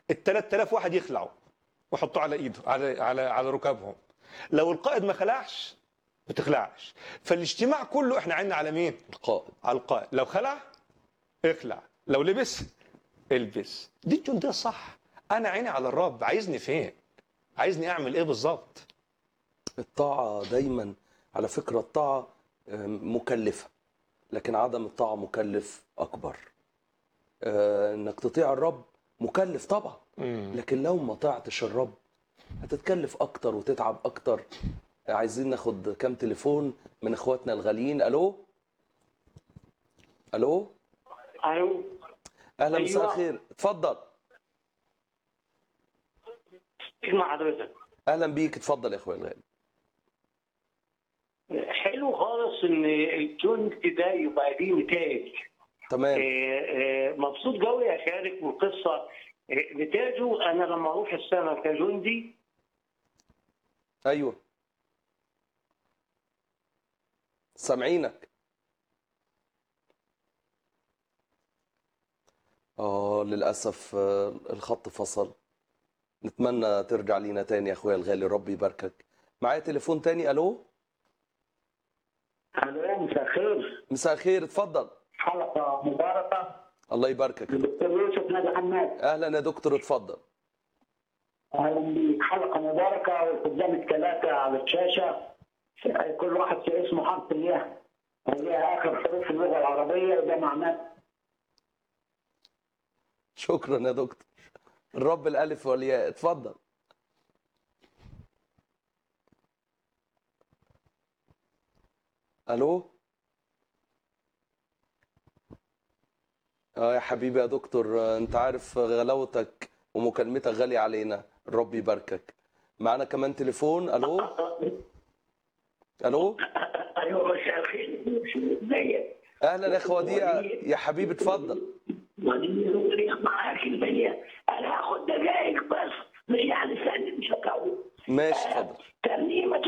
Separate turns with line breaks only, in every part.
ال 3000 واحد يخلعوا ويحطوه على ايده على على على ركابهم لو القائد ما خلعش ما تخلعش فالاجتماع كله احنا عيننا على مين؟
القائد
على القائد لو خلع اخلع لو لبس البس دي الجنديه الصح انا عيني على الرب عايزني فين؟ عايزني اعمل ايه بالظبط؟
الطاعة دايما على فكرة الطاعة آم، مكلفة لكن عدم الطاعة مكلف أكبر آه، إنك تطيع الرب مكلف طبعا لكن لو ما طاعتش الرب هتتكلف أكتر وتتعب أكتر عايزين ناخد كام تليفون من إخواتنا الغاليين ألو ألو
الو
أهلا مساء
أيوة.
الخير اتفضل
اسمع حضرتك
أهلا بيك اتفضل يا أخويا الغالي
حلو خالص ان الجند ده يبقى ليه نتائج
تمام
آه، آه، مبسوط قوي يا شارك والقصه آه، نتاجه انا لما اروح السنه كجندي
ايوه سامعينك اه للاسف آه، الخط فصل نتمنى ترجع لينا تاني يا اخويا الغالي ربي يباركك معايا تليفون تاني الو
الو مساء الخير
مساء الخير اتفضل
حلقه مباركه
الله يباركك
دكتور يوسف نادي حماد
اهلا يا دكتور اتفضل
اهلا بيك حلقه مباركه وقدامك ثلاثه على الشاشه كل واحد في اسمه حرف الياء هي اخر حروف اللغه العربيه وده معناه
شكرا يا دكتور الرب الالف والياء اتفضل الو اه يا حبيبي يا دكتور آه، انت عارف غلاوتك ومكالمتك غالية علينا الرب يباركك معانا كمان تليفون الو الو
ايوه مساء الخير ازيك
اهلا يا اخو وديع يا حبيبي اتفضل
ودي ظروفي معاك البنية انا هاخد دقايق بس يعني ثاني مش هطول
ماشي اتفضل
ترنيمة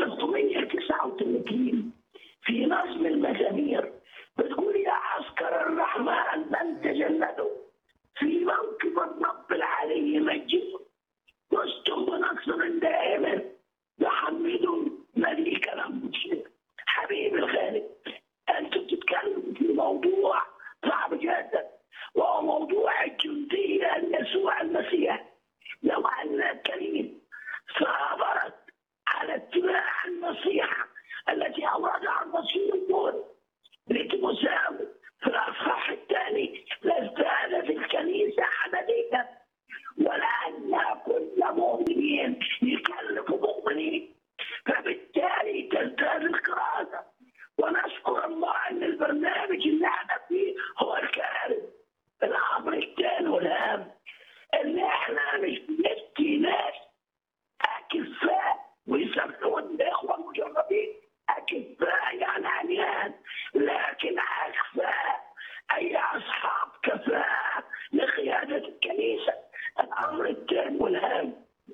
339 في نظم المزامير بتقول يا عسكر الرحمن من تجلدوا في موكب الرب العلي مجدوا فزتم بنصر دائما يحمدوا مليك المشرك حبيبي الغالي انتم بتتكلموا في موضوع صعب جدا وهو موضوع الجندية يسوع المسيح لو أن الكريم صابرت على اتباع النصيحة التي أوردها الرسول لتساوي في الأصحاح الثاني لازدادت الكنيسة عدديا ولأن كل مؤمنين يكلفوا مؤمنين فبالتالي تزداد القراءة ونشكر الله أن البرنامج اللي احنا فيه هو الكارث الأمر الثاني والأهم إن احنا مش بنفتي ناس أكفاء ويسمون الإخوة المجربين أكفاء يعني عميان لكن أكفاء أي أصحاب كفاءة لقيادة الكنيسة الأمر الثاني والأهم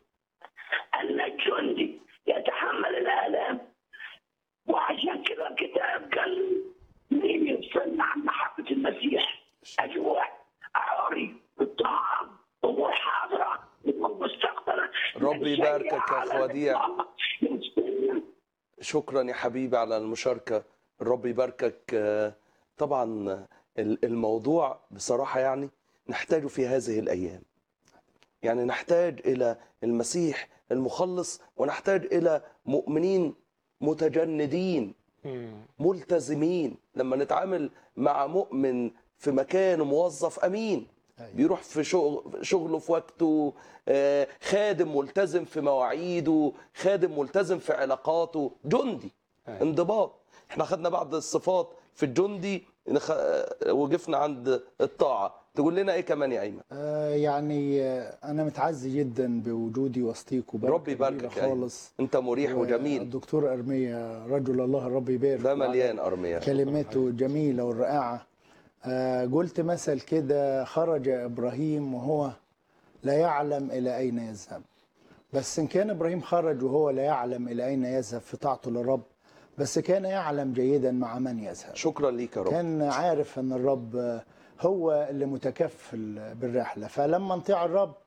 أن الجندي يتحمل الآلام وعشان كده الكتاب قال مين يفصلنا عن محبة المسيح أجواء عاري الطعام أمور حاضرة أمور مستقبلة
ربي يباركك يا أخ
على
وديع.
الإطلاق. يفصلنا
شكرا يا حبيبي على المشاركة الرب يباركك آه، طبعا ال- الموضوع بصراحة يعني نحتاجه في هذه الأيام يعني نحتاج إلى المسيح المخلص ونحتاج إلى مؤمنين متجندين ملتزمين لما نتعامل مع مؤمن في مكان موظف أمين بيروح في شغل شغله في وقته آه، خادم ملتزم في مواعيده خادم ملتزم في علاقاته جندي
أيوة.
انضباط احنا خدنا بعض الصفات في الجندي نخ... آه، وقفنا عند الطاعة تقول لنا ايه كمان يا ايمن
آه، يعني آه، انا متعزي جدا بوجودي وسطيكوا بركة
ربي يباركك
كبيرة
يا أيمن.
خالص
انت مريح وجميل
الدكتور ارميا رجل الله الرب يبارك
ده
وعلى
مليان ارميا
كلماته الجميلة والرائعة آه، قلت مثل كده خرج إبراهيم وهو لا يعلم إلى أين يذهب بس إن كان إبراهيم خرج وهو لا يعلم إلى أين يذهب في طاعته للرب بس كان يعلم جيدا مع من يذهب
شكرا ليك يا رب
كان عارف ان الرب هو اللي متكفل بالرحله فلما نطيع الرب